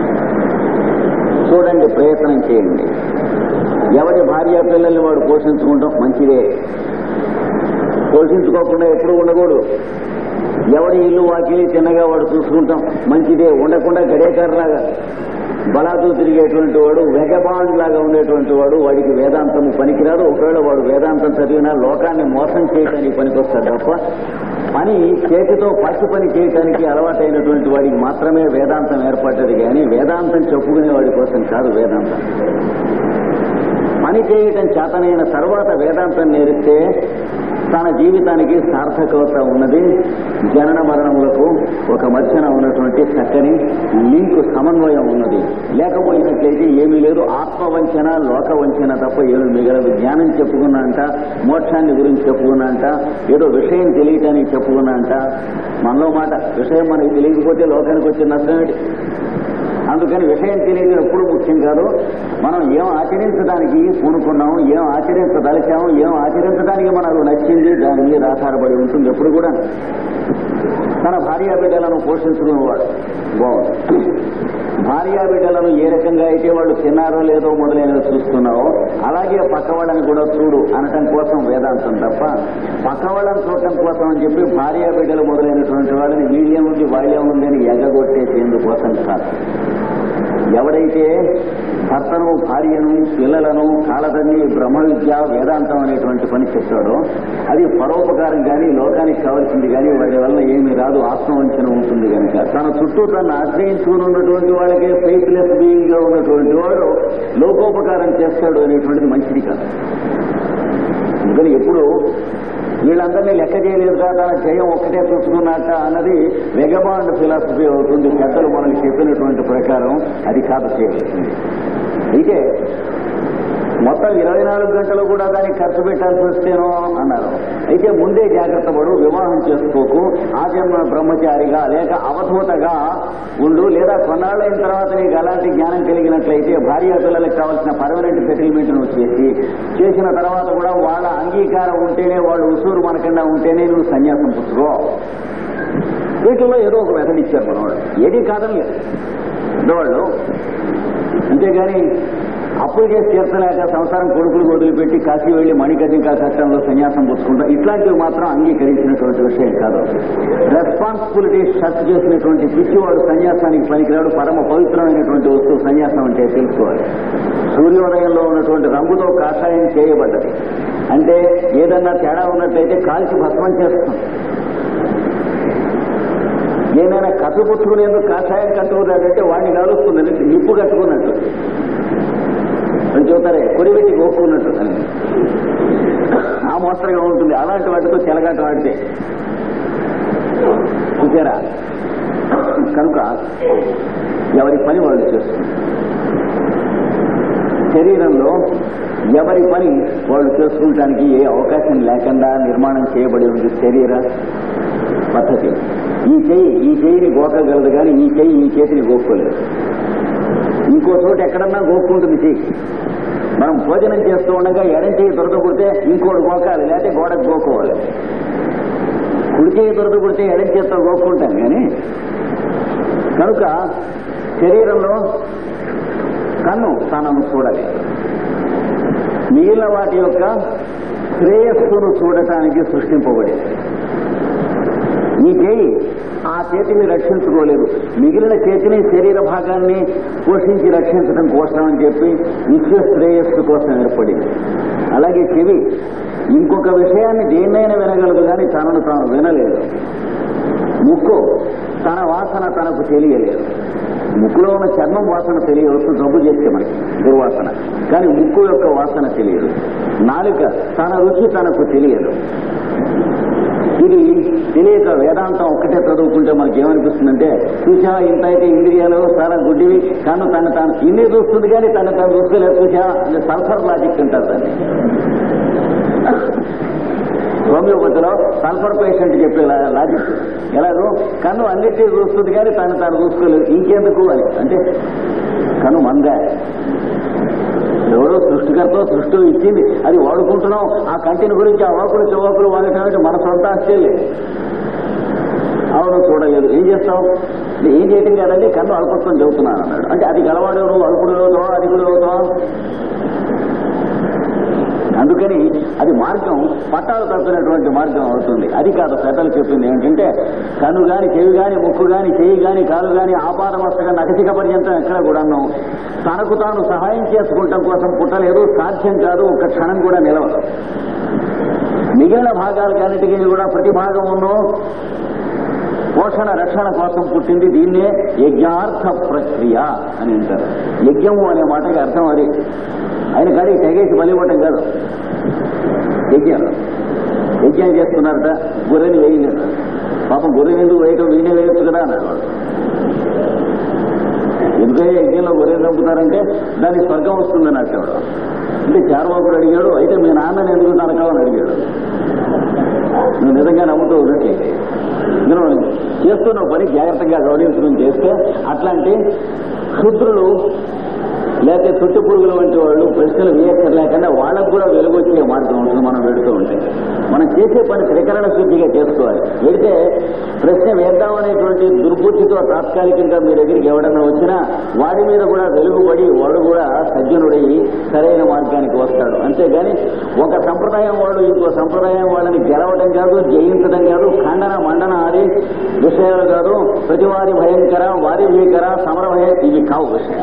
చూడండి ప్రయత్నం చేయండి ఎవరి భార్య పిల్లల్ని వాడు పోషించుకుంటాం మంచిదే పోషించుకోకుండా ఎప్పుడు ఉండకూడదు ఎవరి ఇల్లు వాకిలి చిన్నగా వాడు చూసుకుంటాం మంచిదే ఉండకుండా గడేకర్లాగా బలాదు తిరిగేటువంటి వాడు వెగబాండ్ లాగా ఉండేటువంటి వాడు వాడికి వేదాంతం పనికిరాదు ఒకవేళ వాడు వేదాంతం చదివినా లోకాన్ని మోసం చేయడానికి పనికొస్తాడు తప్ప పని చేతితో పచ్చి పని చేయడానికి అలవాటైనటువంటి వాడికి మాత్రమే వేదాంతం ఏర్పడ్డది కానీ వేదాంతం చెప్పుకునే వాడి కోసం కాదు వేదాంతం పని చేయటం చేతనైన తర్వాత వేదాంతం నేరిస్తే తన జీవితానికి సార్థకత ఉన్నది జనన మరణములకు ఒక మధ్యన ఉన్నటువంటి చక్కని లింకు సమన్వయం ఉన్నది లేకపోయినట్లయితే ఏమీ లేదు ఆత్మవంచన లోక వంచన తప్ప ఏమి మిగలదు జ్ఞానం చెప్పుకున్నా అంట మోక్షాన్ని గురించి చెప్పుకున్నా అంట ఏదో విషయం తెలియటానికి చెప్పుకున్నా అంట మనలో మాట విషయం మనకి తెలియకపోతే లోకానికి వచ్చే నష్టం ఏంటి అందుకని విషయం తెలియదు ఎప్పుడు ముఖ్యం కాదు మనం ఏం ఆచరించడానికి పూనుకున్నాం ఏం ఆచరించదలిచాము ఏం ఆచరించడానికి మనకు నచ్చింది దాని మీద ఆధారపడి ఉంటుంది ఎప్పుడు కూడా తన భార్యా బిడ్డలను పోషించుకునేవాడు బాగుంది భార్యా బిడ్డలను ఏ రకంగా అయితే వాళ్ళు తిన్నారో లేదో మొదలైనవి చూస్తున్నావో అలాగే పక్క వాళ్ళని కూడా చూడు అనటం కోసం వేదాంతం తప్ప పక్క వాళ్ళని చూడటం కోసం అని చెప్పి భార్యా బిడ్డలు మొదలైనటువంటి వాళ్ళని వీళ్ళే ఉంది వాళ్ళే ఉంది అని ఎగగొట్టేసేందుకోసం కాదు ఎవడైతే భర్తను భార్యను పిల్లలను కాలదన్ని బ్రహ్మ విద్య వేదాంతం అనేటువంటి పని చెప్తాడో అది పరోపకారం కానీ లోకానికి కావాల్సింది కానీ వాడి వల్ల ఏమీ రాదు ఆత్మవంచన ఉంటుంది కనుక తన చుట్టూ తను ఆశ్రయించుకుని ఉన్నటువంటి వాళ్ళకే ఫెయిత్లెస్ బీయింగ్ గా ఉన్నటువంటి వాడు లోకోపకారం చేస్తాడు అనేటువంటిది మంచిది కాదు అందుకని ఎప్పుడు వీళ్ళందరినీ లెక్క చేయలేదు కదా తన జయం ఒక్కటే చూసుకున్నట్ట అన్నది వెగబాండ్ ఫిలాసఫీ అవుతుంది పెద్దలు మనకి చెప్పినటువంటి ప్రకారం అది కాదు చేయవలసింది అయితే మొత్తం ఇరవై నాలుగు గంటలు కూడా దానికి ఖర్చు పెట్టాల్సి వస్తేనో అన్నారు అయితే ముందే జాగ్రత్త పడు వివాహం చేసుకోకు ఆజన్మ బ్రహ్మచారిగా లేక అవధూతగా ఉండు లేదా కొన్నాళ్ళైన తర్వాత నీకు అలాంటి జ్ఞానం కలిగినట్లయితే భార్య పిల్లలకు కావాల్సిన పర్మనెంట్ సెటిల్మెంట్ నువ్వు చేసి చేసిన తర్వాత కూడా వాళ్ళ అంగీకారం ఉంటేనే వాళ్ళు ఉసూరు మనకుండా ఉంటేనే నువ్వు సన్యాసం పుచ్చుకో వీటిలో ఏదో ఒక మెథడ్ ఇచ్చారు మనవాళ్ళు ఏది కాదని లేదు పెద్దవాళ్ళు అంతేగాని అప్పులు చేసి తీర్చలేక సంసారం కొడుకులు వదిలిపెట్టి కాశీ వెళ్లి మణికర్ణికా కష్టంలో సన్యాసం పుచ్చుకుంటాం ఇట్లాంటివి మాత్రం అంగీకరించినటువంటి విషయం కాదు రెస్పాన్సిబిలిటీ షర్ట్ చేసినటువంటి పిచ్చివాడు సన్యాసానికి పనికిరాడు పరమ పవిత్రమైనటువంటి వస్తువు సన్యాసం అంటే తెలుసుకోవాలి సూర్యోదయంలో ఉన్నటువంటి రంగుతో కాషాయం చేయబడ్డది అంటే ఏదన్నా తేడా ఉన్నట్లయితే కాల్చి భస్మం చేస్తాం ఏదైనా కట్టు పుచ్చుకునేందుకు కాషాయం కట్టుకున్నాడంటే వాడిని కాలుస్తుంది నిప్పు కట్టుకున్నట్టు అని చెబుతారే కొరివెట్టి గోక్కున్నట్టు అని ఆ మోస్తరుగా ఉంటుంది అలాంటి వాటితో చెలగాట వాడితే చూసారా కనుక ఎవరి పని వాళ్ళు చేస్తుంది శరీరంలో ఎవరి పని వాళ్ళు చేసుకుంటానికి ఏ అవకాశం లేకుండా నిర్మాణం చేయబడి ఉంది శరీర పద్ధతి ఈ చెయ్యి ఈ చెయ్యిని గోకగలదు కానీ ఈ చెయ్యి ఈ చేతిని గోక్కోలేదు ఇంకో చోట ఎక్కడన్నా గోక్కుంటుంది చెయ్యి మనం భోజనం చేస్తూ ఉండగా ఎడం చేయి దొరద పుడితే ఇంకోటి గోకాలి లేకపోతే గోడకు గోకోవాలి కుడి చేయి దొరద పుడితే ఎడం చేత్తో గోక్కుంటాం కానీ కనుక శరీరంలో కన్ను తనను చూడాలి మిగిలిన వాటి యొక్క శ్రేయస్సును చూడటానికి సృష్టింపబడింది ఈ చేయి ఆ చేతిని రక్షించుకోలేదు మిగిలిన చేతిని శరీర భాగాన్ని పోషించి రక్షించడం కోసం అని చెప్పి విశ్వ శ్రేయస్సు కోసం ఏర్పడింది అలాగే చెవి ఇంకొక విషయాన్ని దేన్నైనా వినగలదు కానీ తనను తాను వినలేదు ముక్కు తన వాసన తనకు తెలియలేదు ముక్కులో ఉన్న చర్మం వాసన తెలియవచ్చు జబ్బు చేస్తే మనకి దుర్వాసన కానీ ముక్కు యొక్క వాసన తెలియదు నాలుక తన రుచి తనకు తెలియదు ఇది తెలియక వేదాంతం ఒక్కటే చదువుకుంటే మనకి ఏమనిపిస్తుందంటే చూసా ఇంత అయితే ఇంద్రియాలు చాలా గుడ్డివి కానీ తను తాను ఇన్ని చూస్తుంది కానీ తను తాను చూసుకోలేదు చూసా అంటే సల్ఫర్ లాజిక్ అంటారు దాన్ని హోమియోపతిలో సల్ఫర్ పేషెంట్ చెప్పే లా- లాజిక్ ఎలాగో కన్ను అన్నిటినీ చూస్తుంది కానీ తను తాను చూసుకోలేదు ఇంకెందుకు అని అంటే కను మందే ఎవరో సృష్టికర్త సృష్టి ఇచ్చింది అది వాడుకుంటున్నాం ఆ కంటిని గురించి ఆ వాకులు చెవాకులు వాడటం మన సొంత ఆశ్చర్యలే అవును చూడలేదు ఏం చేస్తావు ఏం చేయటం కాదండి కన్ను అల్పత్వం చెబుతున్నాను అన్నాడు అంటే అది గలవాడు నువ్వు అల్పుడు అవుతావా అధికుడు అవుతావా అందుకని అది మార్గం పట్టాలు తప్పినటువంటి మార్గం అవుతుంది అది కాదు పెద్దలు చెప్పింది ఏంటంటే కన్ను గాని చెవి గాని ముక్కు గాని చెయ్యి గాని కాలు గాని ఆపాదమస్తగా నగసిక పర్యంతం ఎక్కడ కూడాను తనకు తాను సహాయం చేసుకుంటాం కోసం పుట్టలేదు సాధ్యం కాదు ఒక క్షణం కూడా నిలవదు మిగిలిన భాగాలకన్నిటికీ కూడా ప్రతి భాగమును పోషణ రక్షణ కోసం పుట్టింది దీన్నే యజ్ఞార్థ ప్రక్రియ అని అంటారు యజ్ఞము అనే మాటకి అర్థం అది ఆయన కాడికి తెగేసి బలివ్వటం కాదు యజ్ఞం యజ్ఞం చేస్తున్నారట గొర్రెని వేయలేదు పాపం గొర్రెని ఎందుకు వేయటం వీనే వేయొచ్చు కదా అన్నాడు వాడు ఎందుకే యజ్ఞంలో గొర్రెని చంపుతారంటే దానికి స్వర్గం వస్తుందని అడిగాడు అంటే చార్వాకుడు అడిగాడు అయితే మీ నాన్నని ఎందుకు నరకాలని అడిగాడు నువ్వు నిజంగా నమ్ముతూ ఉన్నట్లయితే నువ్వు చేస్తున్న పని జాగ్రత్తగా గౌరవించడం చేస్తే అట్లాంటి శుద్రులు లేకపోతే చుట్టు పురుగుల వంటి వాళ్ళు ప్రశ్నలు వేయక్కర్ లేకుండా వాళ్ళకు కూడా వెలుగు వచ్చే మార్గం ఉంటుంది మనం వెళుతూ ఉంటే మనం చేసే పని త్రికరణ శుద్ధిగా చేసుకోవాలి వెళితే ప్రశ్న వేద్దామనేటువంటి దుర్బుద్ధితో తాత్కాలికంగా మీ దగ్గరికి ఎవడన్నా వచ్చినా వాడి మీద కూడా వెలుగుపడి వాడు కూడా సజ్జనుడయి సరైన మార్గానికి వస్తాడు అంతేగాని ఒక సంప్రదాయం వాడు ఇంకో సంప్రదాయం వాళ్ళని గెలవడం కాదు జయించడం కాదు ఖండన మండన ఆది విషయాలు కాదు ప్రతివారి భయంకర వారి భీకర సమర భయ ఇవి కావు విషయం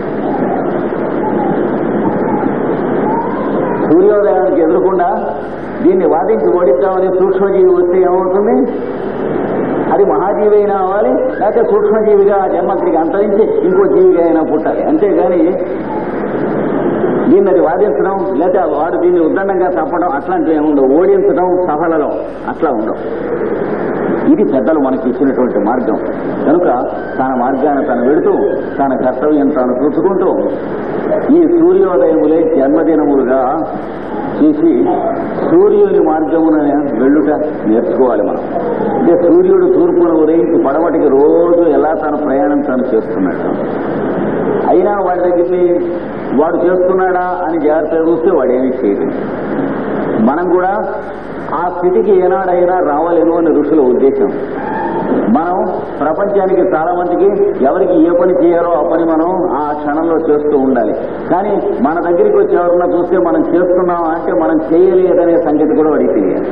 సూర్యోదయానికి ఎదురకుండా దీన్ని వాదించి ఓడిద్దామని సూక్ష్మజీవి వస్తే ఏమవుతుంది అది మహాజీవి అయినా అవ్వాలి లేకపోతే సూక్ష్మజీవిగా ఆ జన్మక్రికి అంతరించి ఇంకో జీవిగా అయినా పుట్టాలి అంతేగాని దీన్ని అది వాదించడం లేదా వాడు దీన్ని ఉద్దండంగా తప్పడం అట్లాంటివి ఏమి ఉండవు ఓడించడం సభలలో అట్లా ఉండవు ఇది పెద్దలు మనకి ఇచ్చినటువంటి మార్గం కనుక తన మార్గాన్ని తను వెడుతూ తన కర్తవ్యం తాను చూసుకుంటూ ఈ సూర్యోదయములే జన్మదినములుగా చూసి సూర్యుని మార్గమున వెళ్ళుట నేర్చుకోవాలి మనం అంటే సూర్యుడు తూర్పున ఉదయించి పడమటికి రోజు ఎలా తన ప్రయాణం తాను చేస్తున్నాడు అయినా వాడి దగ్గరికి వాడు చేస్తున్నాడా అని జాగ్రత్తగా చూస్తే వాడేమీ చేయలేదు మనం కూడా ఆ స్థితికి ఏనాడైనా రావాలేమో అని ఋషుల ఉద్దేశం మనం ప్రపంచానికి చాలా మందికి ఎవరికి ఏ పని చేయాలో ఆ పని మనం ఆ క్షణంలో చేస్తూ ఉండాలి కానీ మన దగ్గరికి వచ్చి ఎవరన్నా చూస్తే మనం చేస్తున్నాం అంటే మనం చేయలేదనే సంగతి కూడా వాడికి తెలియాలి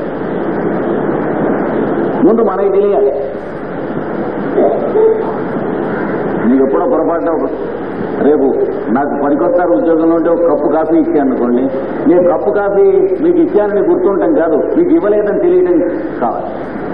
ముందు మనకి తెలియాలి నీకు ఎప్పుడో పొరపాటు రేపు నాకు పనికొస్తారు ఉద్యోగంలో ఉంటే ఒక కప్పు కాఫీ ఇచ్చాను అనుకోండి నేను కప్పు కాఫీ మీకు ఇచ్చానని గుర్తుంటాం కాదు మీకు ఇవ్వలేదని తెలియడం కావాలి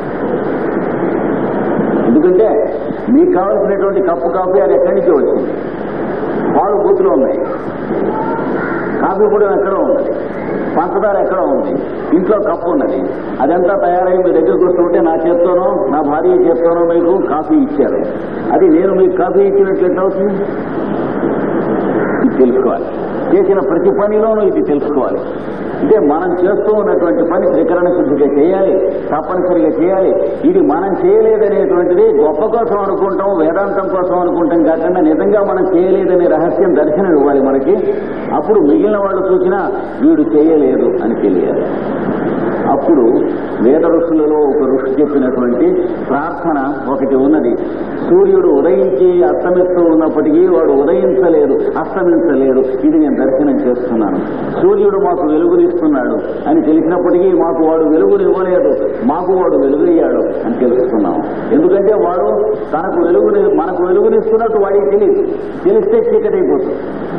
ఎందుకంటే మీకు కావాల్సినటువంటి కప్పు కాఫీ అది ఎక్కడి నుంచి వచ్చింది పాలు బూతులు ఉన్నాయి కాఫీ పొడి ఎక్కడో ఉన్నది పంచదార ఎక్కడో ఉంది ఇంట్లో కప్పు ఉన్నది అదంతా తయారై మీ దగ్గరకు వస్తుంటే నా చేత్తోనో నా భార్య చేత్తోనో మీకు కాఫీ ఇచ్చారు అది నేను మీకు కాఫీ ఇచ్చినట్లు ఎట్లా అవుతుంది ఇది తెలుసుకోవాలి చేసిన ప్రతి పనిలోనూ ఇది తెలుసుకోవాలి అంటే మనం చేస్తూ ఉన్నటువంటి పని త్రికరణ శుద్ధిగా చేయాలి తప్పనిసరిగా చేయాలి ఇది మనం చేయలేదనేటువంటిది గొప్ప కోసం అనుకుంటాం వేదాంతం కోసం అనుకుంటాం కాకుండా నిజంగా మనం చేయలేదనే రహస్యం దర్శనం ఇవ్వాలి మనకి అప్పుడు మిగిలిన వాళ్ళు చూసినా వీడు చేయలేదు అని తెలియాలి అప్పుడు వేద ఋషులలో ఒక ఋషి చెప్పినటువంటి ప్రార్థన ఒకటి ఉన్నది సూర్యుడు ఉదయించి అస్తమిస్తూ ఉన్నప్పటికీ వాడు ఉదయించలేదు అస్తమించలేదు ఇది నేను దర్శనం చేస్తున్నాను సూర్యుడు మాకు వెలుగునిస్తున్నాడు అని తెలిసినప్పటికీ మాకు వాడు వెలుగుని ఇవ్వలేదు మాకు వాడు వెలుగయ్యాడు అని తెలుసుకున్నాం ఎందుకంటే వాడు తనకు వెలుగుని మనకు వెలుగునిస్తున్నట్టు వాడికి తెలియదు తెలిస్తే చీకటైపోతుంది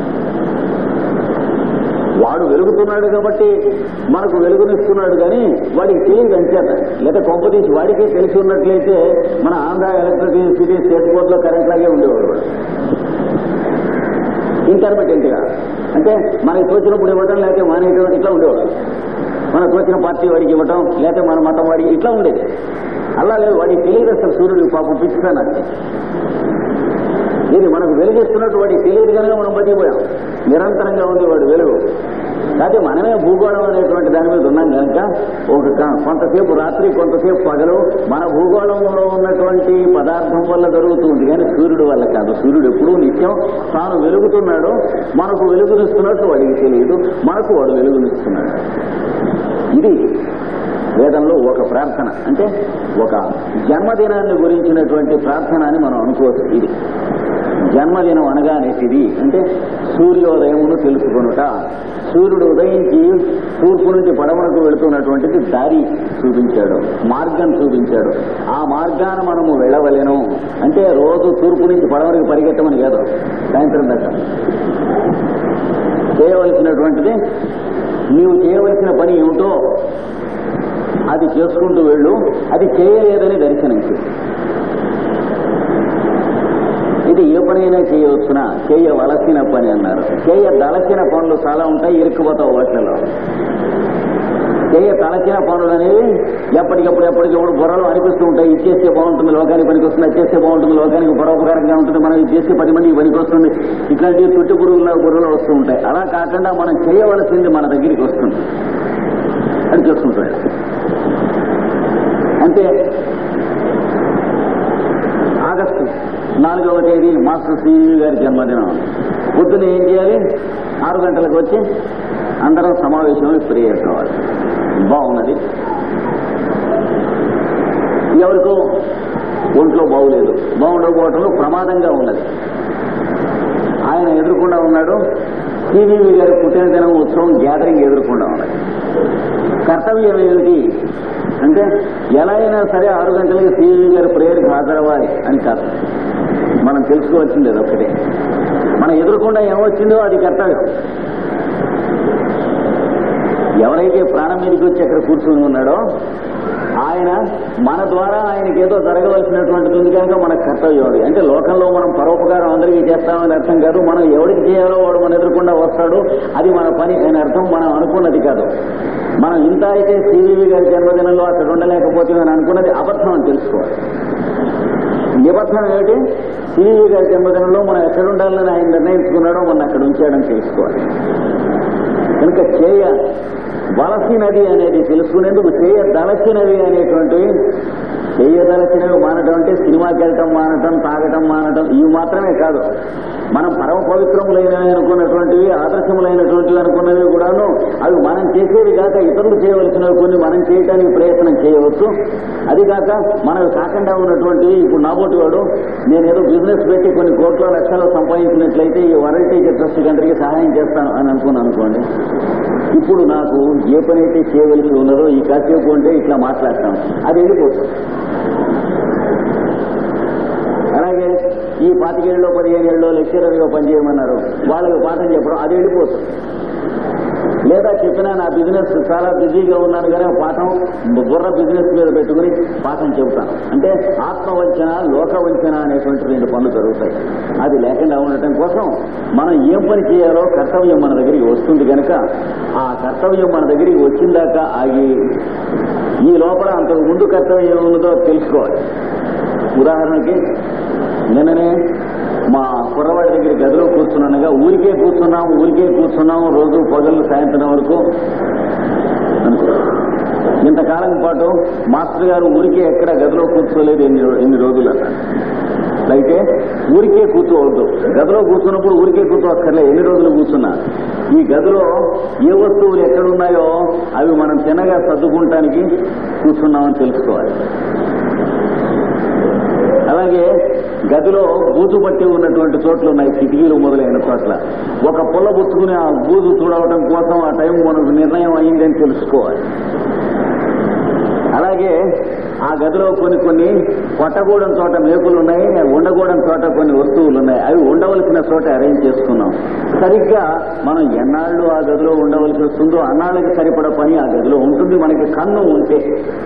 వాడు వెలుగుతున్నాడు కాబట్టి మనకు వెలుగునిస్తున్నాడు కానీ వాడికి తెలియదు అంచేత లేదా కొంపతీసి వాడికే తెలిసి ఉన్నట్లయితే మన ఆంధ్ర ఎలక్ట్రిసిటీ స్టేట్ బోర్డులో కరెంట్ లాగే ఉండేవాడు వాడు ఇంటర్మీడియట్ గా అంటే మనకి తోచినప్పుడు ఇవ్వడం లేకపోతే మానేటువంటి ఇట్లా ఉండేవాడు మన తోచిన పార్టీ వాడికి ఇవ్వటం లేకపోతే మన మతం వాడికి ఇట్లా ఉండేది అలా లేదు వాడికి తెలియదు అసలు సూర్యుడు పాపం పిచ్చిపోయినా ఇది మనకు వెలుగిస్తున్నట్టు వాడికి తెలియదు కనుక మనం బతికిపోయాం నిరంతరంగా ఉంది వాడు వెలుగు కాకపోతే మనమే భూగోళం అనేటువంటి దాని మీద ఉన్నాం కనుక ఒక క- కొంతసేపు రాత్రి కొంతసేపు పగలు మన భూగోళంలో ఉన్నటువంటి పదార్థం వల్ల జరుగుతుంది కానీ సూర్యుడు వల్ల కాదు సూర్యుడు ఎప్పుడూ నిత్యం తాను వెలుగుతున్నాడు మనకు వెలుగునిస్తున్నట్టు వాడికి తెలియదు మనకు వాడు వెలుగునిస్తున్నాడు ఇది వేదంలో ఒక ప్రార్థన అంటే ఒక జన్మదినాన్ని గురించినటువంటి ప్రార్థన అని మనం అనుకోవచ్చు ఇది జన్మదినం అనగానేటిది అంటే సూర్యోదయమును తెలుసుకొనుట సూర్యుడు ఉదయించి తూర్పు నుంచి పడమరకు వెళుతున్నటువంటిది దారి చూపించాడు మార్గం చూపించాడు ఆ మార్గాన్ని మనము వెళ్ళవలెను అంటే రోజు తూర్పు నుంచి పడమరకు పరిగెత్తమని కాదు సాయంత్రం దాకా చేయవలసినటువంటిది నీవు చేయవలసిన పని ఏమిటో అది చేసుకుంటూ వెళ్ళు అది చేయలేదని దర్శనంకి ఇది ఏ పనైనా చేయవచ్చునా చేయవలసిన పని అన్నారు చేయదలసిన పనులు చాలా ఉంటాయి ఇరుక్కుపోతావు వాటిలో చేయ తలచిన పనులు అనేవి ఎప్పటికప్పుడు ఎప్పటికప్పుడు బుర్రలు అనిపిస్తూ ఉంటాయి ఇది చేస్తే బాగుంటుంది లోకానికి పనికి వస్తుంది అది చేస్తే బాగుంటుంది లోకానికి పరోపకారంగా ఉంటుంది మనం ఇది చేస్తే పది మందికి పనికి వస్తుంది ఇట్లాంటి చుట్టు పురుగుల బుర్రలు వస్తూ ఉంటాయి అలా కాకుండా మనం చేయవలసింది మన దగ్గరికి వస్తుంది అది చేసుకుంటాడు అంటే ఆగస్టు నాలుగవ తేదీ మాస్టర్ శ్రీవి గారి జన్మదినం పొద్దున ఏం చేయాలి ఆరు గంటలకు వచ్చి అందరం సమావేశంలో ప్రేయర్ కావాలి బాగున్నది ఎవరికో ఒంట్లో బాగులేదు బాగుండకపోవటంలో ప్రమాదంగా ఉన్నది ఆయన ఎదుర్కొండా ఉన్నాడు శ్రీదేవి గారి పుట్టినదినం ఉత్సవం గ్యాదరింగ్ ఎదుర్కొండా ఉన్నది కర్తవ్యం ఏమిటి అంటే ఎలా అయినా సరే ఆరు గంటలకి శ్రీదేవి గారి ప్రేయర్కి హాజరవ్వాలి అని కాదు మనం తెలుసుకోవాల్సింది అది ఒకటే మనం ఎదుర్కొండా ఏమొచ్చిందో అది కర్తవ్యం ఎవరైతే ప్రాణం మీదకి వచ్చి అక్కడ కూర్చుని ఉన్నాడో ఆయన మన ద్వారా ఆయనకి ఏదో జరగవలసినటువంటిది ఉంది కనుక మన కర్తవ్యం అది అంటే లోకంలో మనం పరోపకారం అందరికీ చేస్తామని అర్థం కాదు మనం ఎవరికి చేయాలో వాడు మన ఎదురకుండా వస్తాడు అది మన పని అని అర్థం మనం అనుకున్నది కాదు మనం ఇంత అయితే శ్రీదేవి గారి జన్మదినంలో అక్కడ ఉండలేకపోతే అని అనుకున్నది అబద్ధం అని తెలుసుకోవాలి నిబద్ధం ఏమిటి శ్రీదేవి గారి జన్మదినంలో మనం ఎక్కడ ఉండాలని ఆయన నిర్ణయించుకున్నాడో మనం అక్కడ ఉంచాడని తెలుసుకోవాలి కనుక చేయ వలసినది అనేది తెలుసుకునేందుకు చేయదలచినవి అనేటువంటి చేయదలచినవి మానటం అంటే సినిమాకి వెళ్ళటం మానటం తాగటం మానటం ఇవి మాత్రమే కాదు మనం పరమ పవిత్రములైన అనుకున్నటువంటివి ఆదర్శములైనటువంటివి అనుకున్నవి కూడాను అవి మనం చేసేవి కాక ఇతరులు చేయవలసినవి కొన్ని మనం చేయటానికి ప్రయత్నం చేయవచ్చు అది కాక మనకు కాకుండా ఉన్నటువంటి ఇప్పుడు నాబోటి వాడు నేను ఏదో బిజినెస్ పెట్టి కొన్ని కోట్ల లక్షలు సంపాదించినట్లయితే ఈ వరల్డ్ టీచర్ ట్రస్ట్ అందరికీ సహాయం చేస్తాను అని అనుకున్నాను అనుకోండి ఇప్పుడు నాకు ఏ పని అయితే చేయవలసి ఉన్నదో ఈ కాసేపు అంటే ఇట్లా మాట్లాడతాం అది వెళ్ళిపోతుంది అలాగే ఈ పాతికేళ్ళలో పదిహేను ఏళ్ళలో లెక్చరర్గా పనిచేయమన్నారు వాళ్ళకి పాఠం చెప్పడం అది వెళ్ళిపోతుంది లేదా చెప్పినా నా బిజినెస్ చాలా బిజీగా ఉన్నాను కానీ ఆ పాఠం బుర్ర బిజినెస్ మీద పెట్టుకుని పాఠం చెబుతాను అంటే ఆత్మవంచన లోకవంచన అనేటువంటి రెండు పనులు జరుగుతాయి అది లేకుండా ఉండటం కోసం మనం ఏం పని చేయాలో కర్తవ్యం మన దగ్గరికి వస్తుంది కనుక ఆ కర్తవ్యం మన దగ్గరికి వచ్చిందాక ఆగి ఈ లోపల అంతకు ముందు కర్తవ్యం ఏముందో తెలుసుకోవాలి ఉదాహరణకి నిన్ననే మా కుర్రవాడి దగ్గర గదిలో కూర్చున్నానుగా ఊరికే కూర్చున్నాం ఊరికే కూర్చున్నాం రోజు పగలు సాయంత్రం వరకు అనుకో. ఇంతకాలం పాటు మాస్టర్ గారు ఊరికే ఎక్కడ గదిలో కూర్చోలేదు ఎన్ని రో- ఎన్ని రోజులు అన్నారు అయితే ఊరికే కూర్చోవద్దు గదిలో కూర్చున్నప్పుడు ఊరికే కూర్చోక్కర్లే ఎన్ని రోజులు కూర్చున్నా ఈ గదిలో ఏ వస్తువులు ఎక్కడున్నాయో అవి మనం తినగా సర్దుకుంటానికి కూర్చున్నామని తెలుసుకోవాలి అలాగే గదిలో బూజు పట్టి ఉన్నటువంటి చోట్ల ఉన్నాయి కిటికీలు మొదలైన చోట్ల ఒక పుల్ల పుచ్చుకుని ఆ బూజు చూడవడం కోసం ఆ టైం మనకు నిర్ణయం అయిందని తెలుసుకోవాలి అలాగే ఆ గదిలో కొన్ని కొన్ని కొట్టగూడెం చోట మేకులు ఉన్నాయి ఉండగూడెం చోట కొన్ని వస్తువులు ఉన్నాయి అవి ఉండవలసిన చోట అరేంజ్ చేసుకున్నాం సరిగ్గా మనం ఎన్నాళ్ళు ఆ గదిలో ఉండవలసి వస్తుందో అన్నాళ్ళకి సరిపడ పని ఆ గదిలో ఉంటుంది మనకి కన్ను ఉంటే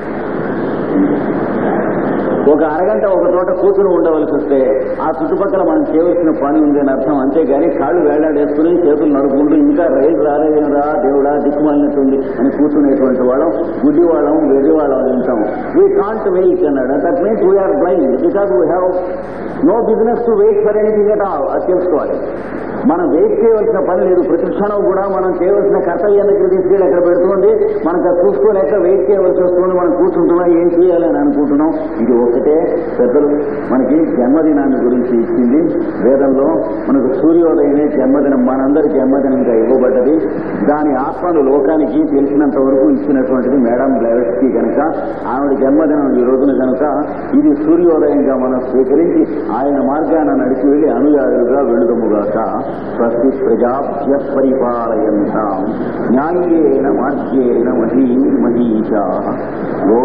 ఒక అరగంట ఒక చోట కూర్చుని ఉండవలసి వస్తే ఆ చుట్టుపక్కల మనం చేయవలసిన పని ఉంది అని అర్థం అంతేగాని కాళ్ళు వేలాడేసుకుని చేతులు నడుపుకుంటూ ఇంకా రైలు రాలేదురా దేవుడా దిక్కుమాలినట్టుంది అని కూర్చునేటువంటి వాళ్ళం గుడ్డి వాళ్ళం వెర్రి వాళ్ళం అని ఉంటాం వీ కాంట్ వెయిట్ అన్నాడు that means we are blind because we have no business to wait for anything at all అది తెలుసుకోవాలి మనం వెయిట్ చేయవలసిన పని లేదు ప్రతి క్షణం కూడా మనం చేయవలసిన కర్తవ్యాన్ని దగ్గర తీసుకెళ్ళి అక్కడ పెడుతుంది మనకు అది చూసుకోలేక వెయిట్ చేయవలసి వస్తుంది మనం కూర్చుంటున్నాం ఏం చేయాలి అని అనుకుంటున్నాం ఇది ఒకటే పెద్దలు మనకి జన్మదినాన్ని గురించి ఇచ్చింది వేదంలో మనకు సూర్యోదయమే జన్మదినం మనందరి జన్మదినంగా ఇవ్వబడ్డది దాని ఆత్మను లోకానికి తెలిసినంత వరకు ఇచ్చినటువంటిది మేడం బ్లెవెట్స్కి కనుక ఆవిడ జన్మదినం ఈ రోజున కనుక ఇది సూర్యోదయంగా మనం స్వీకరించి ఆయన మార్గాన నడిచి వెళ్లి అనుయాయులుగా వెళుదముగాక స్వస్తి ప్రజాభ్య పరిపాలయంతాం న్యాయేన మార్గేణ మహీ మహీషా గో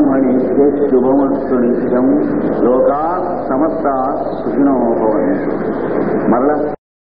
బ్రాహ్మణేభ్య శుభమస్తు నిత్యం లోకా సమస్త సుఖినో భవంతు